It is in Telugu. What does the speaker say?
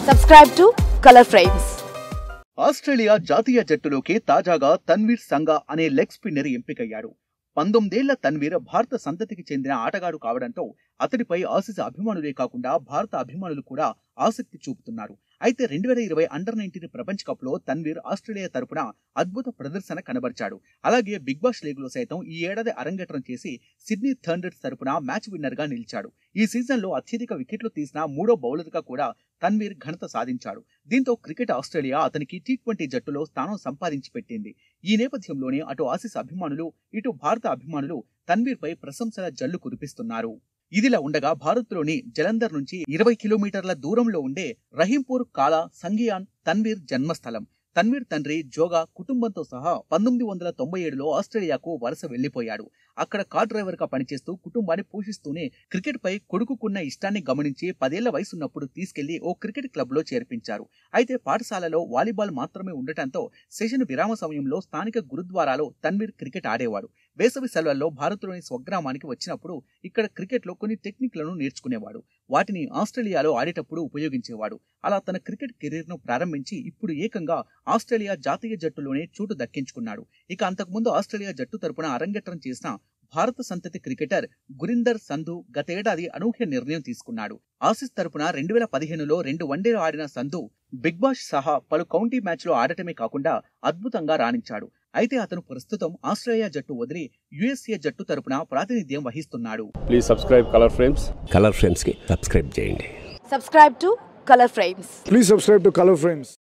Subscribe to Color Frames. Australia జాతీయ జట్టులోకి తాజాగా తన్వీర్ సంగా అనే లెగ్ స్పిన్నర్ ఎంపికయ్యాడు పంతొమ్మిదేళ్ల తన్వీర్ భారత సంతతికి చెందిన ఆటగాడు కావడంతో అతడిపై ఆసీస్ అభిమానులే కాకుండా భారత అభిమానులు కూడా ఆసక్తి చూపుతున్నారు అయితే రెండు వేల ఇరవై అండర్ నైన్టీన్ ప్రపంచ కప్ లో తన్వీర్ ఆస్ట్రేలియా తరపున అద్భుత ప్రదర్శన కనబరిచాడు అలాగే బిగ్ బాస్ లీగ్ లో సైతం ఈ ఏడాది అరంగేట్రం చేసి సిడ్నీ థండర్స్ తరపున మ్యాచ్ విన్నర్ గా నిలిచాడు ఈ సీజన్ లో అత్యధిక వికెట్లు తీసిన మూడో బౌలర్ గా కూడా తన్వీర్ ఘనత సాధించాడు దీంతో క్రికెట్ ఆస్ట్రేలియా అతనికి టీ ట్వంటీ జట్టులో స్థానం సంపాదించి పెట్టింది ఈ నేపథ్యంలోనే అటు ఆసీస్ అభిమానులు ఇటు భారత అభిమానులు తన్వీర్ పై ప్రశంసల జల్లు కురిపిస్తున్నారు ఇదిలా ఉండగా భారత్లోని జలంధర్ నుంచి ఇరవై కిలోమీటర్ల దూరంలో ఉండే రహీంపూర్ కాలా సంగియాన్ తన్వీర్ జన్మస్థలం తన్వీర్ తండ్రి జోగా కుటుంబంతో సహా పంతొమ్మిది వందల తొంభై ఏడులో ఆస్ట్రేలియాకు వలస వెళ్లిపోయాడు అక్కడ కార్ డ్రైవర్ గా పనిచేస్తూ కుటుంబాన్ని పోషిస్తూనే క్రికెట్ పై కొడుకుకున్న ఇష్టాన్ని గమనించి పదేళ్ల వయసున్నప్పుడు తీసుకెళ్లి ఓ క్రికెట్ క్లబ్ లో చేర్పించారు అయితే పాఠశాలలో వాలీబాల్ మాత్రమే ఉండటంతో సెషన్ విరామ సమయంలో స్థానిక గురుద్వారాలో తన్వీర్ క్రికెట్ ఆడేవాడు వేసవి సెలవుల్లో భారత్లోని స్వగ్రామానికి వచ్చినప్పుడు ఇక్కడ క్రికెట్లో కొన్ని టెక్నిక్లను నేర్చుకునేవాడు వాటిని ఆస్ట్రేలియాలో ఆడేటప్పుడు ఉపయోగించేవాడు అలా తన క్రికెట్ కెరీర్ను ప్రారంభించి ఇప్పుడు ఏకంగా ఆస్ట్రేలియా జాతీయ జట్టులోనే చోటు దక్కించుకున్నాడు ఇక అంతకుముందు ఆస్ట్రేలియా జట్టు తరపున అరంగేట్రం చేసిన భారత సంతతి క్రికెటర్ గురిందర్ సంధు గతేడాది అనూహ్య నిర్ణయం తీసుకున్నాడు ఆసీస్ తరపున రెండు వేల పదిహేనులో రెండు వన్డేలు ఆడిన సంధు బిగ్ బాష్ సహా పలు కౌంటీ మ్యాచ్లో ఆడటమే కాకుండా అద్భుతంగా రాణించాడు అయితే అతను ప్రస్తుతం ఆస్ట్రేలియా జట్టు వదిలి యుఎస్ఏ జట్టు తరపున ప్రాతినిధ్యం వహిస్తున్నాడు please subscribe Color Frames Color ఫ్రేమ్స్కి సబ్స్క్రైబ్ చేయండి Subscribe to Color Frames. Please subscribe to Color Frames.